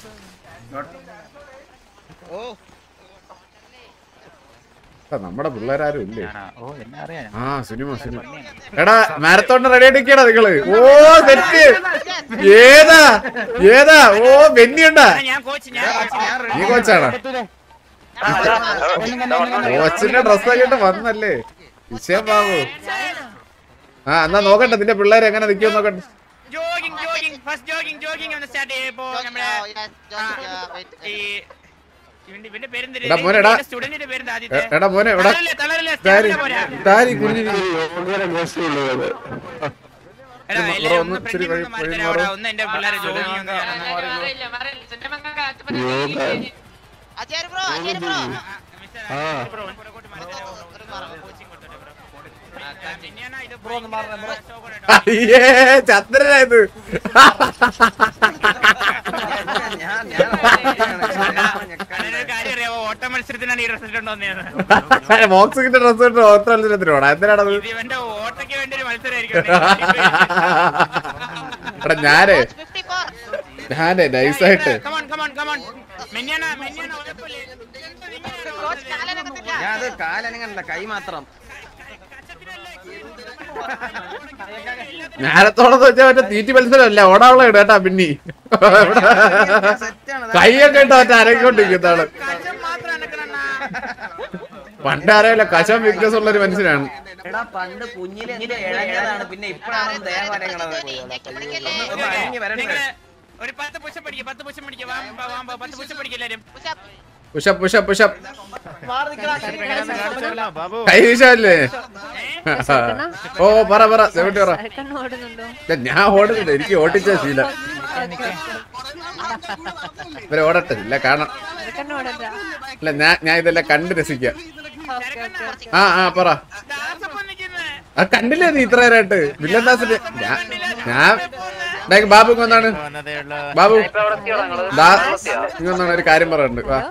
ആ, നമ്മുടെ പിള്ളേരാരും ഇല്ലേ ഓ എന്നെ അറിയാം ആ സിനിമ സിനിമ എടാ മാരത്തോണിന് റെഡി ആയിട്ടിരിക്കടാ നിങ്ങള് ഓ തെറ്റ് ഏതാ ഏതാ ഓ ബെന്നിയുണ്ടാ ഞാൻ കോച്ച് ഞാൻ കോച്ച് ഞാൻ നീ കോച്ചാണോ കോച്ചിന്റെ ഡ്രസ്സൊക്കെ ഇട്ട് വന്നല്ലേ വിഷയം ബാബു ആ എന്നാ നോക്കട്ടെ നിന്റെ പിള്ളേരെ എങ്ങനെ നിൽക്കുമോ നോക്കട്ടെ jogging jogging first jogging jogging ഒന്ന് സ്റ്റാർട്ട് ചെയ്യപ്പോ നമ്മുടെ ഈ ഇവന്റെ ഇവന്റെ പേരെന്തിര് എടാ മോനെ, എടാ. സ്റ്റുഡന്റിന്റെ പേരെന്താ എ- ആദ്യത്തെ എടാ മോനെ എടാ തളരല്ലേ തളരല്ലേ താരി സ്റ്റാമിന പോരാ താരി കുഞ്ഞു എടാ ഒന്ന് എല്ലാവരും ഒന്ന് ഒന്ന് ഇച്ചിരി ഫ്രണ്ടിൽ വഴി- നിന്ന് വഴി മാറി മാറ്. ഒന്ന് എന്റെ പിള്ളേരെ ജോഗിങ് ഒന്ന് ആചാര്യ ബ്രോ ആചാര്യ ബ്രോ അയ്യേ ചന്ദ്രനായത് കാര്യം അറിയാവോ ഓട്ട മത്സരത്തിനാണ് ഈ ഡ്രസ് ഇട്ടുണ്ടോ വന്നത് ബോക്സിന്റെ ഡ്രസ് ഇട്ട് ഓത്ര മത്സരത്തിനോടാ എന്തിനാണത് ഇത് ഇവന്റെ ഓട്ടയ്ക്ക് വേണ്ടി ഒരു മത്സരമായിരിക്കും എടാ ഞാനേ 54 ഞാനേ നൈസായിട്ട് കമോൺ കമോൺ കമോൺ മെന്യാന മെന്യാന ഉഴപ്പല്ലേ കോച്ച് കാലനകത്തില്ല ഞാൻ അത് കാലനങ്ങല്ല കൈ മാത്രം ഞാനത്തോടെന്ന് വെച്ചാൽ മറ്റേ തീറ്റി മത്സരമല്ല ഓടാവള ഇടും കേട്ടാ പിന്നി കൈയൊക്കെ ഇട്ടോ മറ്റേ അരക്കൊണ്ടിരിക്കുന്നതാണ് കച്ചം മാത്രം അനക്കണ പണ്ട് അറിയാലോ കശം വീക്ക്നെസ് ഉള്ള ഒരു മനുഷ്യനാണ് എടാ പണ്ട് കുഞ്ഞിലെ എന്ത് ഇഴഞ്ഞതാണ് പിന്നെ ഇപ്പഴാണ് ദേഹമാരങ്ങളത് ഒന്ന് അഴിഞ്ഞ് വരണ്ടേ നിങ്ങള് ഒരു പത്ത് പുഷം പഠിക്കുക പത്ത് പുഷം പഠിക്കുക വാമ്പ വാമ്പ പത്ത് പുഷം പഠിക്കുക എല്ലാരും പുഷപ്പ് പുഷപ്പ് പുഷപ്പ് മാറി നിക്കടാ, കൈ വീശല്ലേ ഓ പറ പറ സെവന്റി പറ അരക്കണ്ണ് ഓടുന്നുണ്ടോ ഇല്ല, ഞാൻ ഓടുന്നില്ല എനിക്ക് ഓട്ടിച്ച ശീലം ഇവരെ ഓടട്ടെ ഇല്ല കാണാം അരക്കണ്ണ് ഓടണ്ട ഇല്ല ഞാൻ ഞാൻ ഇതെല്ലാം കണ്ട് രസിക്കാം ഓക്കെ ഓക്കെ ആ ആ പറ ദാസപ്പൻ നിൽക്കുന്നത് ആ കണ്ടില്ലേ നീ ഇത്ര നേരമായിട്ട് വില്ലൻ ദാസിന്റെ ഞാൻ ഞാൻ ഡേ, ബാബു ഇങ്ങൊന്നാണ് ബാബു ദാ ഇങ്ങൊന്നാണ് ഒരു കാര്യം പറയാനുണ്ട് വാ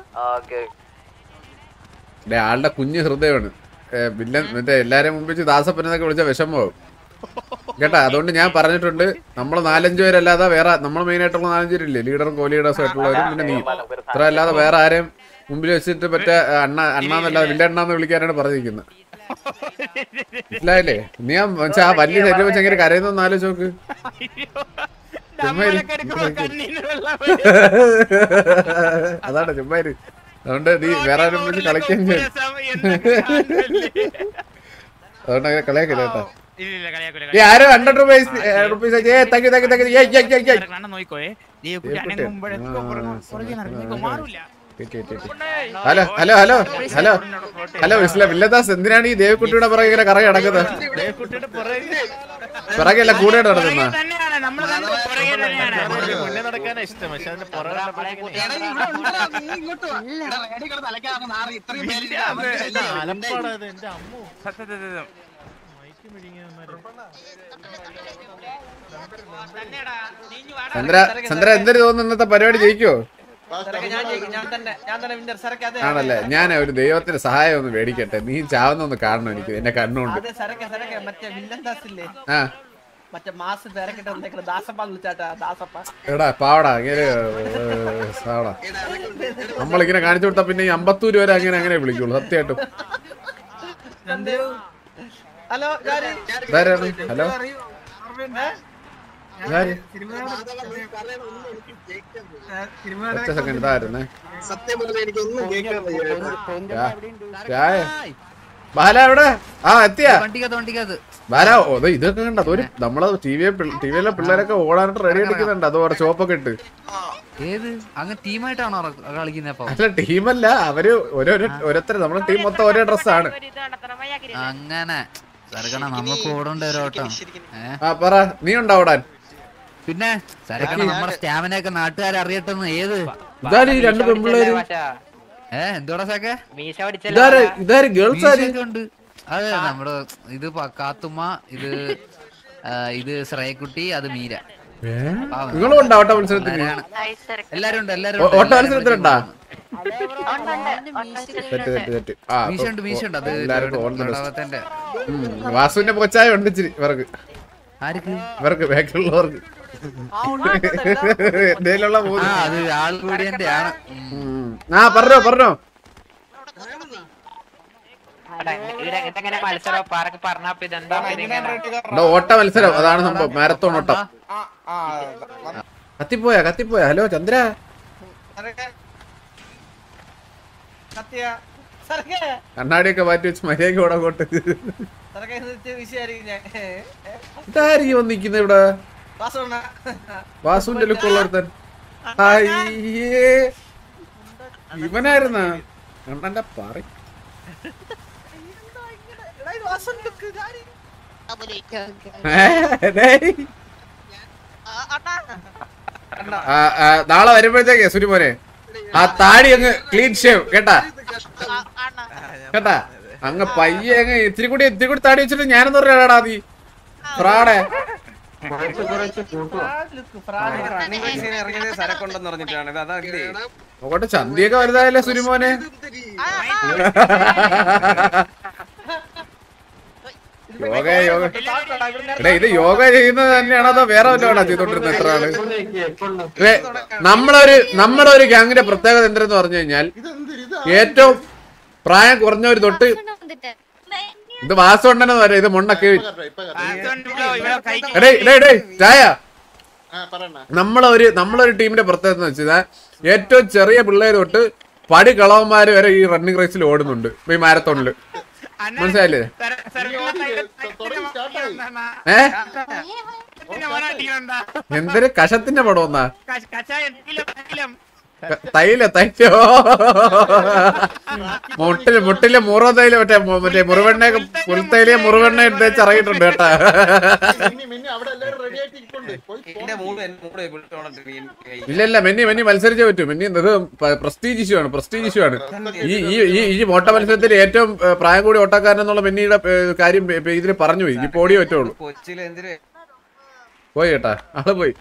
ഡേ ആളുടെ കുഞ്ഞു ഹൃദയമാണ് ഏ, വില്ലൻ മറ്റേ എല്ലാരെയും മുമ്പ് വെച്ച് ദാസപ്പനെന്നൊക്കെ വിളിച്ച വിഷമമാവും കേട്ടാ അതുകൊണ്ട് ഞാൻ പറഞ്ഞിട്ടുണ്ട് നമ്മൾ നാലഞ്ചു പേരല്ലാതെ വേറെ നമ്മൾ മെയിൻ ആയിട്ടുള്ള നാലഞ്ചു പേരില്ലേ ലീഡറും കോ ലീഡേഴ്സും ആയിട്ടുള്ളവരും പിന്നെ നീ ഇത്ര അല്ലാതെ വേറെ ആരെയും മുമ്പിൽ വെച്ചിട്ട് മറ്റേ അണ്ണ അണ്ണാന്നല്ലാതെ വില്ല അണ്ണാന്ന് വിളിക്കാനാണ് പറഞ്ഞിരിക്കുന്നത് മനസ്സിലായില്ലേ നീ ആ മനുഷ്യ ആ വലിയ ശരീരം വെച്ച് എങ്ങനെ കരയുന്നൊന്ന് ആലോചിച്ച് നോക്ക് ചുമ്മാ ഇരി. നമ്മളൊക്കെ എടുക്കുമ്പോ കണ്ണീന്ന് വെള്ളം അതാണ് ചുമ്മാ ഇരി. അതുകൊണ്ട് നീ വേറെ ആരും വെച്ച് കളിക്കുകയും ചെയ്യും രസം എന്നൊക്കെ കാണുന്നില്ലേ? അതുകൊണ്ട് അങ്ങനെ കളിയാക്കില്ല കേട്ടോ ഇല്ല, ഇല്ല, കളിയാക്കൂല, ഈ ആരും ഹൺഡ്രഡ് റുപ്പീസ് റുപ്പീസ് ഏ thank you thank you thank you ഏയ് ഏയ് ഏയ് ഏയ് കളിയാക്കൂല. കണ്ണ് നോക്കിക്കോയെ. ദേ കുട്ടി ഏ, കുട്ടി. അനങ്ങുമ്പോഴേക്കും ആ, പുറകെ- ആ, പുറകെ നടക്കും. ആ, മാറൂല. Hello hello hello hello hello ഇസ്ലാം വില്ലദാസ് എന്തിനാണ് ഈ ദേവക്കുട്ടിയുടെ പുറകെ ഇങ്ങനെ കറങ്ങി നടക്കുന്നത് പിറകെയല്ല കൂടെ നടക്കുന്ന പുറകെ തന്നെയാണ് നമ്മൾ പുറകെ തന്നെയാണ് മുന്നേ നടക്കാനാ ഇഷ്ടം പക്ഷെ അതിന്റെ പുറകെ അലപ്പാടാ ഇത് എന്റെ അമ്മു സത്യം, സത്യം, സത്യം. മൈക്ക് മിഴിങ്ങിയ തന്നെടാ, നീ ഇഞ്ഞി വാടാ. ചന്ദ്ര ചന്ദ്ര എന്തൊരു തോന്നുന്നു ഇന്നത്തെ പരിപാടി ജയിക്കോ സരക്ക് ഞാൻ ജയിക്കും ഞാൻ തന്നെ ഞാൻ തന്നെ വിന്നർ സരക്ക് അതെ ആണല്ലേ ഞാൻ ഒരു ദൈവത്തിന്റെ സഹായം ഒന്ന് മേടിക്കട്ടെ നീ ചാവുന്ന ഒന്ന് കാണണം എനിക്ക് എന്റെ കണ്ണുകൊണ്ട് അതെ സരക്ക് സരക്ക് മറ്റേ വില്ലൻ ദാസ് ഇല്ലേ ആ മറ്റേ മാസ് പേരക്കിട്ട് വന്നേക്കണ ദാസപ്പ വിളിച്ചാട്ടാ ദാസപ്പ എടാ പാവടാ ഇങ്ങനെ സാവടാ നമ്മളിങ്ങനെ കാണിച്ചു കൊടുത്താ പിന്നെ ഈ അമ്പത്തൂര് വരെ അങ്ങനെ അങ്ങനെ വിളിക്കുള്ളൂ സത്യമായിട്ടും ഹലോ ഞാന് ഇതാരാണ് ഹലോ ഇതാര്? ഒറ്റ സെക്കൻഡ് ഇതായിരുന്നേ രാ- രായ. ബാല എവിടെ ആ എത്തിയാ ബാല ഓ ദേ ഇതൊക്കെ കണ്ട ഒരു നമ്മളെ ടി വി ടിവിയിലെ പിള്ളേരൊക്കെ ഓടാനായിട്ട് റെഡി അടിക്കുന്നുണ്ട് അതോടെ ചോപ്പൊക്കെ ഇട്ട് ഏത് അങ്ങ് ടീമായിട്ടാണോ കളിക്കുന്നത് അപ്പൊ അല്ല ടീമല്ല അവര് ഓരോരോ ഓരോരുത്തർ നമ്മുടെ ടീം മൊത്തം ഒരേ ഡ്രസ്സാണ് അങ്ങനെ സരക്കണ നമുക്ക് ഓടേണ്ട ഒരു ഓട്ടം ഏ ആ പറ നീ ഉണ്ടോ ഓടാൻ പിന്നെ സരക്കണ നമ്മുടെ സ്റ്റാമിന ഒക്കെ നാട്ടുകാരെ അറിയട്ടെന്ന് ഏത് ഇതാര് ഈ രണ്ട് പെമ്പിള്ളേര് ഏ എന്തോടാ സാക്കെ ഇതാര് ഇതാര് ഗേൾസ് ആര് മീശയൊക്കെ ഉണ്ട് അതെ നമ്മുടെ ഇത് പ- കാത്തുമ്മ ഇത് ആ, ഇത് ശ്രേയക്കുട്ടി അത് മീര പാവം. നിങ്ങളും ഉണ്ടോ ഓട്ട മത്സരത്തിന് എല്ലാരാണ്. എല്ലാരും ഉണ്ട് എല്ലാരും ഓ- ഉണ്ട്, ഓട്ട എല്ലാരും മത്സരത്തിനുണ്ടാ മീശ തെറ്റ് തെറ്റ് തെറ്റ് ആ മീശയുണ്ട് മീശയുണ്ട് അത് എല്ലാവർക്കും ഓൺ ദ ബെസ്റ്റ് ലോകത്തിന്റെ വാസുവിന്റെ പൊച്ചായ ഉണ്ട് ഇച്ചിരി ഇവർക്ക് ആർക്ക് ഇവർക്ക് ബാക്കിലുള്ളവർക്ക് എന്തേലുള്ള ആ മൂന്ന് അത് ആൾ കൂടിയന്റെ ആണ് ഉം. ആ പറഞ്ഞോ പറഞ്ഞോ ഇതെങ്ങനെ മത്സരം പാറക്ക് പറഞ്ഞപ്പോ ഇതെന്താ ഇതിങ്ങനെ എടാ, ഓട്ട മത്സരം അതാണ് സംഭവം മാരത്തോൺ ഓട്ടം കത്തിപ്പോയാ കത്തിപ്പോയാ ഹലോ ചന്ദ്ര സത്യ സർക്കേ കണ്ണാടിയൊക്കെ മാറ്റി വെച്ച് മര്യാദക്ക് ഓടാ കോട്ട് സർക്കേ വിഷയായിരിക്കും ഞാൻ ഇതായിരിക്കും വന്ന് നിക്കുന്നത് ഇവിടെ വാസോണ്ണ വാസുവിന്റെ ലുക്ക് ഉള്ളവർത്തൻ അയ്യേ ഇവനായിരുന്ന കണ്ണന്റെ പറ വാസൻ ലുക്ക് ഓക്കെ ഓക്കെ നാളെ വരുമ്പോഴത്തേക്ക് സുനിമോനെ ആ താടി അങ്ങ് ക്ലീൻ ഷേവ് കേട്ടാ കേട്ടാ അങ്ങ് പയ്യെ അങ്ങ് ഇത്തിരി കൂടി ഇത്തിരി കൂടി താടി വെച്ചിട്ട് ഞാനെന്ന് പറയാടാ നീ ഫ്രാടെ റണ്ണിംഗ് റേസിന് ഇറങ്ങിയത് സരക്കൊണ്ടെന്ന് പറഞ്ഞിട്ടാണ് ഇത് അതല്ലേ നോക്കട്ടെ ചന്തിയൊക്കെ വലുതായല്ലേ സുനിമോനെ യോഗ യോഗ എടാ ഇത് യോഗ ചെയ്യുന്നത് തന്നെയാണോ അതോ വേറെ വല്ലതാണോ ചെയ്തോണ്ടിരുന്നത് എത്ര ആള് ഏ, നമ്മളൊരു നമ്മുടെ ഒരു ഗ്യാങ്ങിന്റെ പ്രത്യേകത എന്തെന്ന് പറഞ്ഞു കഴിഞ്ഞാൽ ഏറ്റവും പ്രായം കുറഞ്ഞവര് തൊട്ട് ഇത് വാസമുണ്ടെന്ന് പറയാം ഇത് മൊണ്ണൊക്കെ ഇവിടെ കൈക്ക് എടേ എടേ എടേ ചായ നമ്മളൊരു നമ്മളൊരു ടീമിന്റെ പ്രത്യേകത എന്ന് വെച്ചാൽ ഏറ്റവും ചെറിയ പിള്ളേർ തൊട്ട് പടി കളവന്മാര് വരെ ഈ റണ്ണിങ് റേസിൽ ഓടുന്നുണ്ട് ഈ മാരത്തോണില് അണ്ണൻ മനസ്സിലായില്ലേ സര- സരക്കുള്ള സൈഡ് സൈഡിന്റെ മോനാ. ഏ സൈഡിന്റെ മോനാ അടിക്കണുണ്ടാ. എന്തൊരു കഷത്തിന്റെ പടം ഒന്നാ കഷ- കഷായം കിലോ കിലം തൈല തൈലോ മുട്ടില് മുട്ടില് മുറ തൈല മറ്റേ മു- മറ്റേ മുറിവെണ്ണയൊക്കെ പുൽത്തൈലിയ മുറിവെണ്ണ എടുത്ത് ഇറങ്ങിയിട്ടുണ്ട് കേട്ടാ എന്റെ മൂട് എന്റെ മൂട് വിളിച്ചോണ്ടിട്ട് ഇല്ല ഇല്ല മെന്നി മെന്നി മത്സരിച്ചേ പറ്റൂ മെന്നി ഇത് പ്രസ്റ്റീജ് ഇഷ്യൂ ആണ് പ്രസ്റ്റീജ് ഇഷ്യൂ ആണ് ഈ ഈ ഈ ഈ ഓട്ട മത്സരത്തിൽ ഏറ്റവും ഏ, പ്രായം കൂടി ഓട്ടക്കാരൻ എന്നുള്ള മെന്നിയുടെ ഏ, കാര്യം ഏ, ഇതിൽ പറഞ്ഞു പോയി ഈ ഓടിയേ പറ്റുള്ളൂ കൊച്ചിയിൽ എന്തിന് പോയി കേട്ടാ ആള് പോയി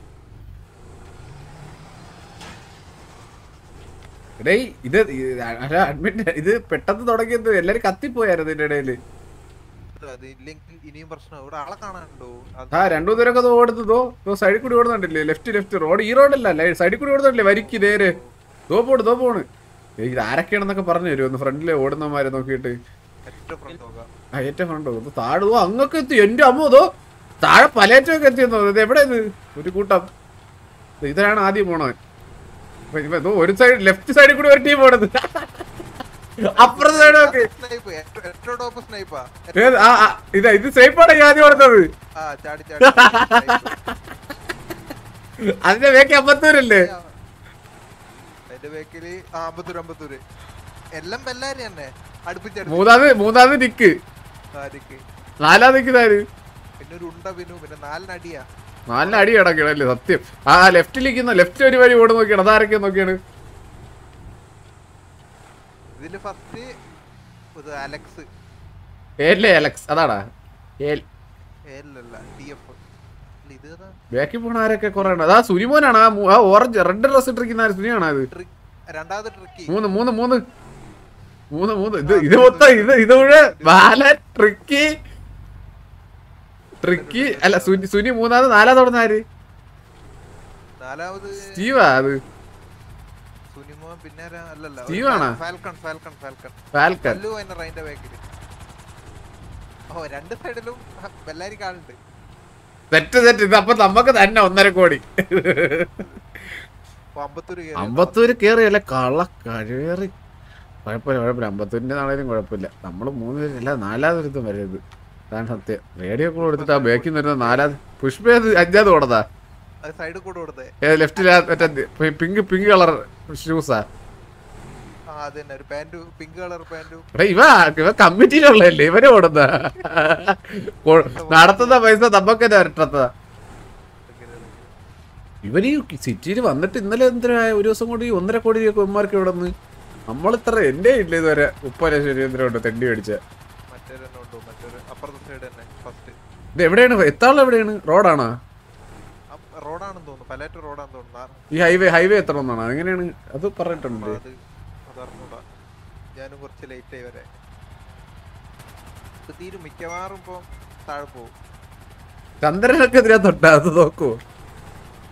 എടേ ഇത് അഡ്മിറ്റ് ഇത് പെട്ടെന്ന് തുടങ്ങിയത് എല്ലാരും കത്തിപ്പോയായിരുന്നു ഇതിന്റെ ഇടയില് അത് ഇല്ലെങ്കിൽ ഇനിയും പ്രശ്നം ഇവിടെ ആളെ കാണാനുണ്ടോ ആ രണ്ടു പേരൊക്കെ ഓടുന്നതോ സൈഡിൽ കൂടി ഓടുന്നുണ്ടല്ലേ ലെഫ്റ്റ് ലെഫ്റ്റ് റോഡ് ഈ റോഡല്ല സൈഡിൽ കൂടി ഓടുന്നുണ്ടല്ലേ വരിക്ക് നേരെ ദോ പോണ് ദോ പോണ് ഏയ് ഇത് ആരൊക്കെയാണെന്നൊക്കെ പറഞ്ഞു തരും ഒന്ന് ഫ്രണ്ടില് ഓടുന്നമാരെ നോക്കിയിട്ട് ഏറ്റവും ഫ്രണ്ട് നോക്കാം ആ ഏറ്റവും ഫ്രണ്ട് ഒന്ന് താഴെ ഓ അങ്ങൊക്കെ എത്തി എന്റെ അമ്മ അതോ താഴെ പലേറ്റമൊക്കെ എത്തിയെന്നോ ഇത് എവിടെ ഇത് ഒരു കൂട്ടം ദേ ഇതിലാണ് ആദ്യം പോണവൻ അപ്പൊ ഇവ ദോ ഒരു സൈഡ് ലെഫ്റ്റ് സൈഡിൽ കൂടി ഒരു ടീം പോണത് അപ്പുറത്തെ സൈഡ് നോക്ക് സ്നൈപ്പ് ഏറ്റവും ടോപ്പ് സ്നൈപ്പാ ഏത്? ആ ആ, ഇതാ ഇത് സേഫാണ് ഞാൻ ആദ്യം കൊടുത്തത് ആ ചാടി ചാടി അതിന്റെ വേക്ക് അമ്പത്തൂരല്ലേ എന്റെ ബേക്കില് ആ അമ്പത്തൂര് അമ്പത്തൂര് എല്ലാം ബെല്ലാരി തന്നെ അടുപ്പിച്ചടുപ്പ് മൂന്നാമത് മൂന്നാമത് നിക്ക് ആർക്ക് നാലാമത് നിക്കുന്നാര് പിന്നെ ഒരു ഉണ്ട പിന്നു പിന്നെ നാലിനടിയാ നാലിന് അടി കിടക്കണല്ലേ സത്യം ആ ലെഫ്റ്റിലിരിക്കുന്ന ലെഫ്റ്റ് ഒരു വരി ഓട് നോക്കിയാണ് അതാരൊക്കെ നോക്കിയാണ് ഇതില് ഫസ്റ്റ് ഇത് അലക്സ് ഏല്ലേ അലക്സ് അതാടാ ഏൽ ഏലല്ല ടി എഫ് ഇത് ഏതാ? ബാക്കി പോണ ആരൊക്കെ കുറെ ഉണ്ട് അതാ സുനിമോനാണ് ആ മൂ- ആ ഓറഞ്ച് റെഡ് ഡ്രസ് ഇട്ടിരിക്കുന്ന ആര് സുനിയാണോ അത് ട്രി- രണ്ടാമത് ട്രിക്കി മൂന്ന് മൂന്ന് മൂന്ന് മൂന്ന് മൂന്ന് ഇത് ഇത് മൊത്തം ഇത് ഇത് മുഴുവൻ ബാല ട്രിക്കി ട്രിക്കി അല്ല സുനി സുനി മൂന്നാമത് നാലാമത് തുടർന്ന ആര് നാലാമത് സ്റ്റീവാ അത് സുനിമോൻ പിന്നെ ആരാ? അല്ലല്ല സ്റ്റീവ് ആണോ? ഫാൽക്കൺ ഫാൽക്കൺ ഫാൽക്കൺ ഫാൽക്കൺ കല്ലു അതിന്റെ റൈന്റെ ബാക്കില് ഓ രണ്ട് സൈഡിലും ബെല്ലാരി കാളുണ്ട് തെറ്റ് തെറ്റ് ഇത് അപ്പൊ നമുക്ക് തന്നെ ഒന്നര കോടി അപ്പൊ അമ്പത്തൂര് കേറി. അമ്പത്തൂര് കേറിയല്ല കള്ള കഴിവേറി കുഴപ്പമില്ല കുഴപ്പമില്ല അമ്പത്തൂരിന്റെ നാളേലും കുഴപ്പമില്ല നമ്മൾ മൂന്ന് പേര് അല്ല നാലാമതൊരുത്തും വരരുത് അതാണ് സത്യം റേഡിയോ കോൾ എടുത്തിട്ട് ആ ബാക്കിൽ നിന്ന് വരുന്ന നാലാമത് പുഷ്പ ഏത് അഞ്ചാമത് ഓടതാ അത് സൈഡിൽ കൂടെ കൊടുത്തേ ഏത് ലെഫ്റ്റിലാ മറ്റേ പിങ്ക് പിങ്ക് കളർ ഷൂസാ ആ അത് തന്നെ ഒരു പാന്റും പിങ്ക് കളർ പാന്റും എടാ ഇവ ഇവ കമ്മിറ്റിയിലുള്ളതല്ലേ ഇവരെ ഓടുന്ന കൊ- നടത്തുന്ന പൈസ നമുക്ക് തന്നെ വരട്ടത്ത ഇവര് ഈ സിറ്റിയിൽ വന്നിട്ട് ഇന്നലെ എന്തിനാ ഒരു ദിവസം കൂടി ഒന്നര കോടി കൊന്മാർക്ക് ഇവിടെ നിന്ന് നമ്മളിത്ര എന്റെ ഇല്ല ഇതുവരെ മുപ്പത് ലക്ഷം രൂപ എന്തിനാ ഉണ്ട് തെണ്ടി മേടിച്ച മറ്റൊരു ഉണ്ടോ മറ്റൊരു അപ്പുറത്തെ സൈഡ് തന്നെ ഫസ്റ്റ് ഇത് എവിടെയാണ് എത്താളും എവിടെയാണ് റോഡാണോ റോഡാണെന്ന് തോന്നുന്നു പലേറ്റ് റോഡാണെന്ന് തോന്നുന്നു ആ, ഈ ഹൈവേ ഹൈവേ എത്ര ഒന്നാണ് എങ്ങനെയാണ് അത് പറഞ്ഞിട്ടുണ്ട് അത് അതറിഞ്ഞൂടാ ഞാനും കുറച്ച് ലേറ്റ് ആയി വരെ ഇത് തീരും മിക്കവാറും ഇപ്പം താഴെ പോകും ചന്ദ്രനൊക്കെ എതിരാ തൊട്ടാ അത് നോക്കൂ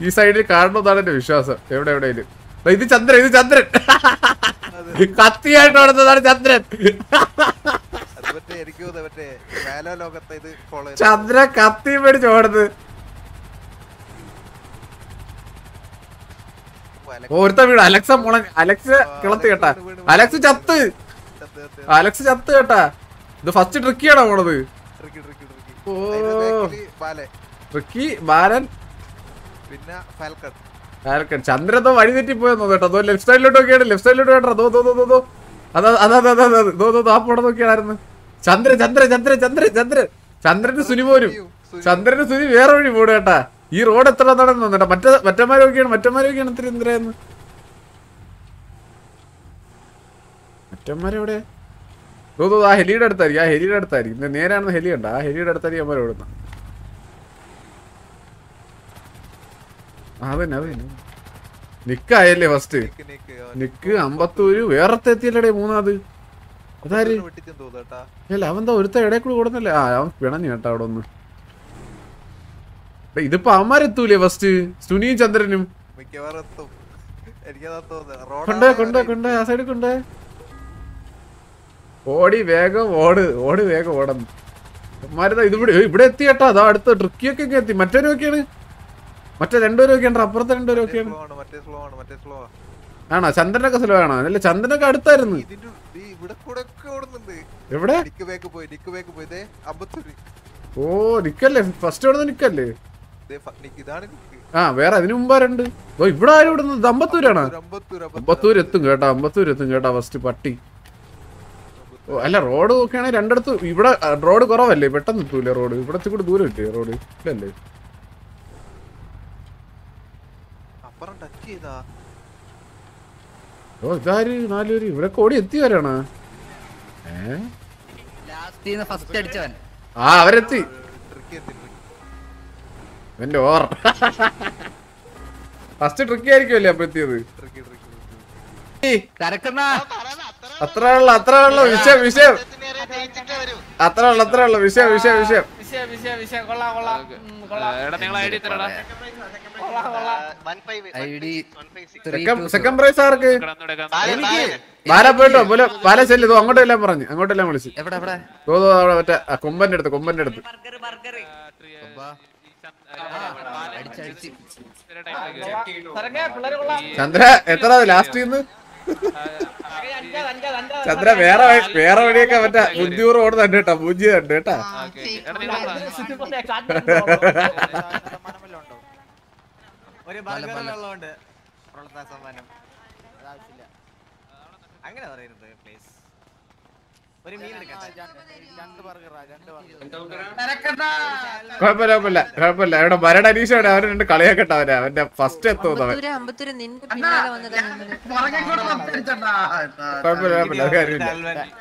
ഈ സൈഡിൽ കാണണമെന്നാണ് എന്റെ വിശ്വാസം എവിടെ എവിടെയും ഇത് ചന്ദ്രൻ ഇത് ചന്ദ്രൻ കത്തിയായിട്ട് ഓടുന്നതാണ് ചന്ദ്രൻ അത് മറ്റേ എനിക്ക് തോന്നുന്നു മറ്റേ വേലോ ലോകത്തെ ഇത് ഫോളോ ചന്ദ്രൻ കത്തി മേടിച്ച് ഓടുന്നത് ഒരുത്ത വീട് അലക്സ മുള അലക്സ് കിളത്ത് കേട്ടാ അലക്സ് ചത്ത് അലക്സ് ചത്ത് കേട്ടാ ഇത് ഫസ്റ്റ് ട്രിക്കിയാണോ പോണത് ഓ ബാലെ ട്രിക്കി ബാലൻ പിന്നെ ഫാൽക്കൺ ആർക്കൻ ചന്ദ്രതോ വഴി തെറ്റി പോയെന്നോ കേട്ടോ അതോ ലെഫ്റ്റ് സൈഡിലോട്ട് നോക്കിയാണ് ലെഫ്റ്റ് സൈഡിലോട്ട് കേട്ടോ ദോ ദോ ദോ ദോ ദോ അതാ അതാ അതാ അതാ അതാ ദോ ദോ ദോ ആ പോടെ നോക്കിയായിരുന്നു ചന്ദ്ര ചന്ദ്ര ചന്ദ്ര ചന്ദ്ര ചന്ദ്ര ചന്ദ്രന് സുനി പോരും ചന്ദ്രന് സുനി വേറെ വഴി പോടും കേട്ടാ ഈ റോഡ് എത്ര നടന്നു കേട്ടാ മറ്റേ മറ്റന്മാരെ നോക്കിയാണ് മറ്റന്മാരെ നോക്കിയാണ് ഇത്ര എന്തിനാന്ന് മറ്റന്മാരെ എവിടെ ദോ ദോ ആ ഹെലിയുടെ അടുത്തായിരിക്കും ആ ഹെലിയുടെ അടുത്തായിരിക്കും ഇത് നേരാണെന്ന് ഹെലി ഉണ്ട് ആ ഹെലിയുടെ അടുത്തായിരിക്കും അമ്മ ഓടുന്ന അതന്നെ അതന്നെ നിക്കായല്ലേ ഫസ്റ്റ് നിക്ക് അമ്പത്തൂര് വേറത്തെ എത്തിയല്ലേ മൂന്നാത് അതാര് വെട്ടിച്ചെന്ന് തോന്നുന്നു കേട്ടാ അല്ല അവൻ എന്താ ഒരുത്ത ഇടയിൽ കൂടെ കൊടുന്നല്ലേ ആ അവൻ പിണഞ്ഞു കേട്ടോ അവിടെ ഒന്ന് ഡേ, ഇതിപ്പോ അവന്മാരെത്തൂലേ ഫസ്റ്റ് സുനിയും ചന്ദ്രനും മിക്കവാറും എത്തും എനിക്കതാ തോന്നുന്നത് കൊണ്ടേ കൊണ്ടേ കൊണ്ടേ ആ സൈഡിൽ കൊണ്ടേ ഓടി വേഗം ഓട് ഓടി വേഗം ഓടണം അവന്മാരിതാ ഇത് ഇവിടെ ഇവിടെ എത്തി കേട്ടോ അതാ അടുത്ത ട്രിക്കിയൊക്കെ ഇങ്ങ് എത്തി മറ്റേ നോക്കിയാണ് മറ്റേ രണ്ടുപേരും ഒക്കെയാണ് അപ്പുറത്തെ രണ്ടുപേരും ഒക്കെയാണ് ആണ് മറ്റേ സ്ലോ ആണ് മറ്റേ സ്ലോ ആണോ ചന്ദ്രനൊക്കെ സ്ലോ ആണോ അല്ല ചന്ദ്രനൊക്കെ അടുത്തായിരുന്നു ഇതിന്റെ ഈ ഇവിടെ കൂടെ ഒക്കെ ഓടുന്നുണ്ട് എവിടെ നിക്ക് ബാക്ക് പോയി നിക്ക് ബാക്ക് പോയി ദേ അമ്പത്തൂര് ഓ നിക്കല്ലേ ഫസ്റ്റ് ഇവിടെ നിക്കല്ലേ ദേ ഫ- നിക്ക് ഇതാണ് നിക്ക് ആ വേറെ അതിനു മുമ്പാരുണ്ട് ഓ ഇവിടെ ആരും ഇവിടുന്ന് അമ്പത്തൂരാണോ അമ്പത്തൂർ അമ്പത്തൂർ എത്തും കേട്ടോ അമ്പത്തൂർ എത്തും കേട്ടോ ഫസ്റ്റ് പട്ടി ഓ അല്ല റോഡ് നോക്കുകയാണെങ്കിൽ രണ്ടിടത്ത് ഇവിടെ റോഡ് കുറവല്ലേ പെട്ടെന്ന് എത്തൂലേ റോഡ് ഇവിടത്തെ കൂടെ ദൂരം ഇല്ലേ റോഡ് ഇല്ലല്ലേ അപ്പുറം ടച്ച് ചെയ്താ ഓ ഇതാര് നാലുപേര് ഇവിടെ ഓടി എത്തിയവരാണ് ഏ ലാസ്റ്റ് ഫസ്റ്റ് അടിച്ചവൻ ആ അവരെത്തി ട്രിക്ക് എത്തി എന്റെ ഓർ ഫസ്റ്റ് ട്രിക്കി ആയിരിക്കുമല്ലേ അപ്പൊ എത്തിയത് ട്രിക്ക് ട്രിക്ക് തിരക്കുന്ന അത്ര ഉള്ള അത്ര ഉള്ള വിഷയം വിഷയം അത്ര ഉള്ള അത്ര ഉള്ള വിഷയം വിഷയം വിഷയം വിഷയം വിഷയം വിഷയം കൊള്ളാം കൊള്ളാം ഉം, കൊള്ളാം എടാ നിങ്ങൾ ഐ ഡി തരടാ കൊള്ളാം കൊള്ളാം I D second second prize ആർക്ക് കിടന്നൂടെ ബാല പോയിട്ടോ പോലെ ബാല ചെല്ലു ഇതോ അങ്ങോട്ടെല്ലാം പറഞ്ഞു അങ്ങോട്ടെല്ലാം വിളിച്ചു എവിടെ എവിടെ ഓ ഓ, അവിടെ മറ്റേ ആ കൊമ്പന്റെ അടുത്ത് കൊമ്പന്റെ അടുത്ത് അടിച്ചടിച്ച് തരങ്ങേ പിള്ളേര് കൊള്ളാം ചന്ദ്ര എത്ര ലാസ്റ്റ് ചെയ്യുന്നു അഞ്ചാത് അഞ്ചാത് അഞ്ചാത് ചന്ദ്ര വേറെ വഴി- വേറെ വഴിയൊക്കെ മറ്റേ ബുദ്ധിപൂർവ്വം ഓടുന്നുണ്ട് കേട്ടാ പൂജ്യം ഉണ്ട് കേട്ടാ ഒരു പല, ബർഗർ പല. ഉള്ളതുകൊണ്ട് പ്രോത്സാഹന സമ്മാനം അതാവശ്യമില്ല അങ്ങനെ പറയരുത് പ്ലീസ് ഒരു മീൻ രണ്ട് ബർഗറാ രണ്ട് കുഴപ്പമില്ല കുഴപ്പമില്ല കുഴപ്പമില്ല അവിടെ ഭരണ അനീഷ അവിടെ അവരെ രണ്ട് കളിയാക്കട്ടെ അവരെ അവന്റെ ഫസ്റ്റ് എത്തുന്നു അവൻ അമ്പത്തൂര് അമ്പത്തൂര് നിന്റെ പിന്നാലെ വന്നതാ നമ്മള് കുഴപ്പമില്ല കുഴപ്പമില്ല അത് കാര്യമില്ല